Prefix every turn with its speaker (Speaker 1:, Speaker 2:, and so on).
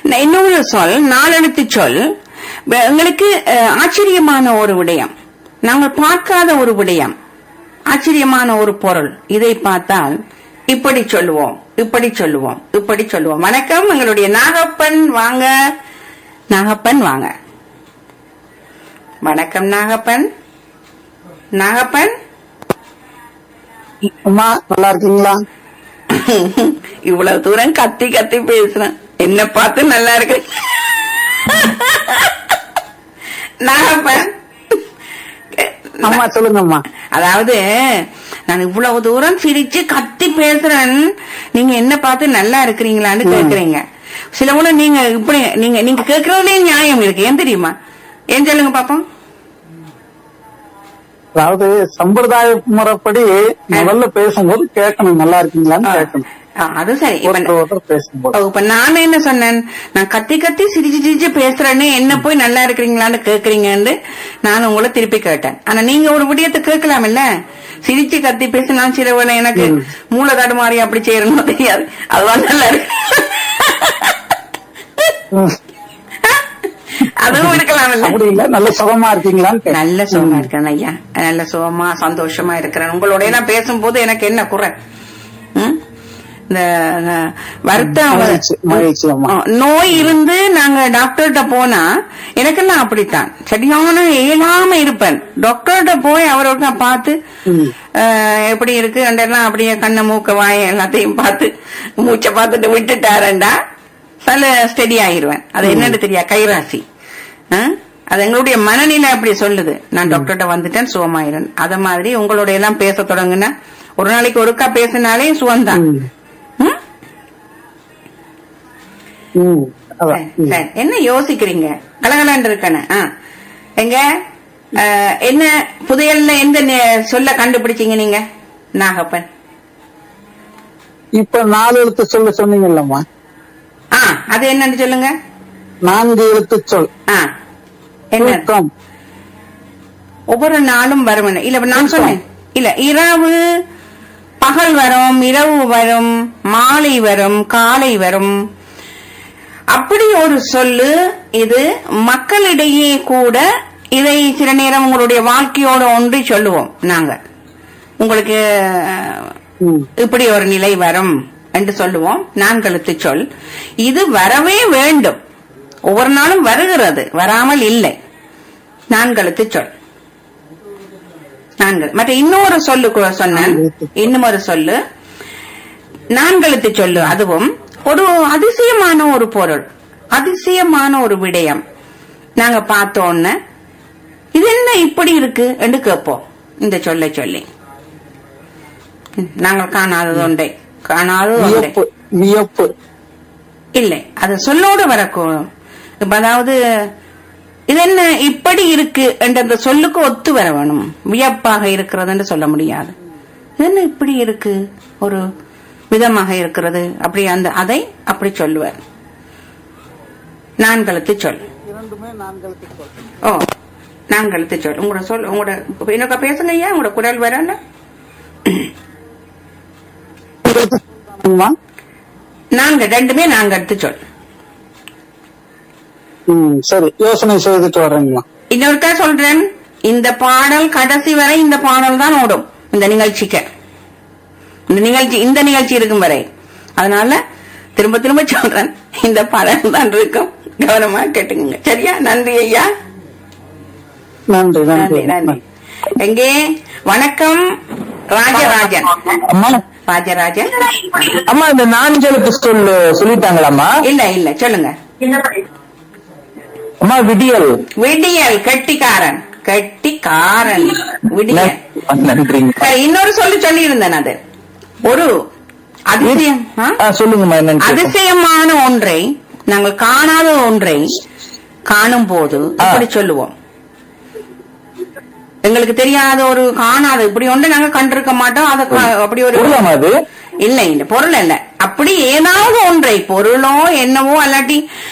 Speaker 1: ந- இன்னொரு சொல் நாலெழுத்து சொல் வ- எங்களுக்கு அஹ், ஆச்சரியமான ஒரு விடயம் நாங்கள் பார்க்காத ஒரு விடயம் ஆச்சரியமான ஒரு பொருள் இதை பார்த்தால் இப்படி சொல்லுவோம் இப்படி சொல்லுவோம் இப்படி சொல்லுவோம் வணக்கம் எங்களுடைய நாகப்பன் வாங்க நாகப்பன் வாங்க வணக்கம் நாகப்பன் நாகப்பன்
Speaker 2: அம்மா நல்லா இருக்கீங்களா
Speaker 1: இவ்வளவு தூரம் கத்தி கத்தி பேசுறேன் என்ன பார்த்து நல்லா இருக்கு நாகப்பன்
Speaker 2: அம்மா சொல்லுங்கம்மா
Speaker 1: அதாவது நான் இவ்வளவு தூரம் சிரிச்சு கத்தி பேசுறேன் நீங்க என்ன பார்த்து நல்லா இருக்கிறீங்களான்னு கேக்குறீங்க சில உள்ள நீங்க இப்படி நீங்க நீங்க கேக்குறதுலயே நியாயம் இருக்கு ஏன் தெரியுமா ஏன் சொல்லுங்க பாப்போம்
Speaker 2: அதாவது சம்பிரதாய முறைப்படி முதல்ல பேசும்போது கேட்கணும் நல்லா இருக்கீங்களான்னு கேட்கணும்
Speaker 1: ஆ, அது சரி இப்ப
Speaker 2: ஒருத்தர் ஒருத்தர் பேசும்போது
Speaker 1: ஓ, இப்ப நான் என்ன சொன்னேன் நான் கத்தி கத்தி சிரிச்சு சிரிச்சு பேசுறேன்னு என்ன போய் நல்லா இருக்கிறீங்களான்னு கேக்குறீங்கன்னு நான் உங்களை திருப்பி கேட்டேன் ஆனா நீங்க ஒரு விடயத்தை கேட்கலாம் இல்ல சிரிச்சு கத்தி பேசினா சில வேளை எனக்கு மூளை தடுமாறி அப்படி செய்யறணும் தெரியாது அதுதான் நல்லா இருக்கு
Speaker 2: ம்,
Speaker 1: அதுவும் இருக்கலாம் இல்ல
Speaker 2: அப்படி இல்ல நல்ல சுகமா இருக்கீங்களான்னு கேட்கணும்.
Speaker 1: நல்ல சுகமா இருக்கிறேன் ஐயா நல்ல சுகமா சந்தோஷமா இருக்கிறேன் உங்களோட நான் பேசும்போது எனக்கு என்ன குறை ம்? இந்த அஹ், வருத்தம்
Speaker 2: மகிழ்ச்சி, மகிழ்ச்சி அம்மா.
Speaker 1: ஆ, நோய் இருந்து நாங்க டாக்டர்கிட்ட போனா எனக்கெல்லாம் அப்படித்தான் சரியான இயலாம இருப்பேன் டாக்டர்கிட்ட போய் அவரோட பார்த்து
Speaker 2: ம்.
Speaker 1: அஹ், எப்படி இருக்கு அண்டெல்லாம் அப்படியே கண்ண மூக்க வாய எல்லாத்தையும் பார்த்து மூச்சை பார்த்துட்டு விட்டுட்டாரண்டா நல்ல ஸ்டெடி ஆகிருவேன் அது என்னன்னு தெரியா கைராசி ஆ? அது எங்களுடைய மனநிலை அப்படி சொல்லுது நான் டாக்டர்கிட்ட வந்துட்டேன் சுகமாயிரன் அத மாதிரி உங்களோட எல்லாம் பேச தொடங்குனா ஒரு நாளைக்கு ஒருக்கா பேசினாலே சுகம்தான்
Speaker 2: ம்.
Speaker 1: ம்?
Speaker 2: ம், அதான். ம்.
Speaker 1: சரி, என்ன யோசிக்கிறீங்க கலகலன்னு இருக்கன எங்க அஹ், என்ன புதையல்ல எந்த நெ- சொல்ல கண்டுபிடிச்சீங்க நீங்க நாகப்பன்
Speaker 2: இப்ப நாலு எழுத்து சொல்ல சொன்னீங்கல்லம்மா
Speaker 1: ஆ அது என்னன்னு சொல்லுங்க
Speaker 2: நான்கு எழுத்து சொல்
Speaker 1: ஆ என்ன
Speaker 2: தூக்கம்
Speaker 1: ஒவ்வொரு நாளும் வரும் இல்ல இப்ப நான் சொன்னேன் இல்ல இரவு பகல் வரும் இரவு வரும் மாலை வரும் காலை வரும் அப்படி ஒரு சொல்லு இது மக்களிடையே கூட இதை சில நேரம் உங்களுடைய வாழ்க்கையோட ஒன்றி சொல்லுவோம் நாங்க உங்களுக்கு அஹ்,
Speaker 2: ம்.
Speaker 1: இப்படி ஒரு நிலை வரும் என்று சொல்லுவோம் நான்கெழுத்து சொல் இது வரவே வேண்டும் ஒவ்வொரு நாளும் வருகிறது வராமல் இல்லை நான்கெழுத்து சொல் நான்கு மற்ற இன்னொரு சொல்லு கூட சொன்னேன் இன்னும் ஒரு சொல்லு நான்கெழுத்து சொல்லு அதுவும் ஒரு அதிசயமான ஒரு பொருள் அதிசயமான ஒரு விடயம் நாங்க பார்த்தோன்னு இது என்ன இப்படி இருக்கு என்று கேட்போம் இந்த சொல்லை சொல்லி ம், நாங்கள் காணாதது ஒன்றை காணாதது ஒன்றை
Speaker 2: வியப்பு வியப்பு
Speaker 1: இல்லை அது சொல்லோடு வரக்கூடும் இப்ப அதாவது இது என்ன இப்படி இருக்கு என்ற அந்த சொல்லுக்கு ஒத்து வர வேணும் வியப்பாக இருக்கிறது என்று சொல்ல முடியாது இது என்ன இப்படி இருக்கு ஒரு விதமாக இருக்கிறது அப்படி அந்த அதை அப்படி சொல்லுவார் நான்கழுத்து சொல்
Speaker 2: இரண்டுமே நான்கு எழுத்து சொல்
Speaker 1: ஓ நான்கழுத்து சொல் உங்களோட சொல் உங்களோட எனக்கு பேசுங்க ஐயா உங்களோட குரல் வரல
Speaker 2: அம்மா?
Speaker 1: நான்கு ரெண்டுமே நான்கழுத்து சொல்
Speaker 2: ம், சரி யோசனை செய்துட்டு வர்றேங்கம்மா
Speaker 1: இன்னொருக்கா சொல்றேன் இந்த பாடல் கடைசி வரை இந்த பாடல் தான் ஓடும் இந்த நிகழ்ச்சிக்கு இந்த நிகழ்ச்சி இந்த நிகழ்ச்சி இருக்கும் வரை அதனால திரும்ப திரும்ப சொல்றேன் இந்த பாடல் தான் இருக்கும் கவனமா கேட்டுங்க சரியா நன்றி ஐயா
Speaker 2: நன்றி
Speaker 1: நன்றி
Speaker 2: நன்றி
Speaker 1: நன்றி எங்கே வணக்கம் ராஜராஜன்
Speaker 3: அம்மா
Speaker 1: ராஜராஜன்
Speaker 3: அம்மா இந்த நான்கெழுத்து சொல்லு சொல்லிட்டாங்களாம்மா
Speaker 1: இல்ல இல்ல சொல்லுங்க
Speaker 3: அம்மா விடியல்
Speaker 1: விடியல் கெட்டிக்காரன் கெட்டிக்காரன் விடியல்
Speaker 3: நன்றிங்க
Speaker 1: சரி, இன்னொரு சொல்லி சொல்லி இருந்தேன் அது ஒரு அதிசயம் ஆ?
Speaker 3: ஆ, சொல்லுங்கம்மா என்னன்னு கேட்போம்.
Speaker 1: அதிசயமான ஒன்றை நாங்கள் காணாத ஒன்றை காணும் போது இப்படி சொல்லுவோம் எங்களுக்கு தெரியாத ஒரு காணாத இப்படி ஒன்று நாங்க கண்டிருக்க மாட்டோம் அதை கா- அப்படி ஒரு
Speaker 3: பொருளாமா அது
Speaker 1: இல்லை இல்ல பொருள் அல்ல அப்படி ஏதாவது ஒன்றை பொருளோ என்னவோ அல்லாட்டி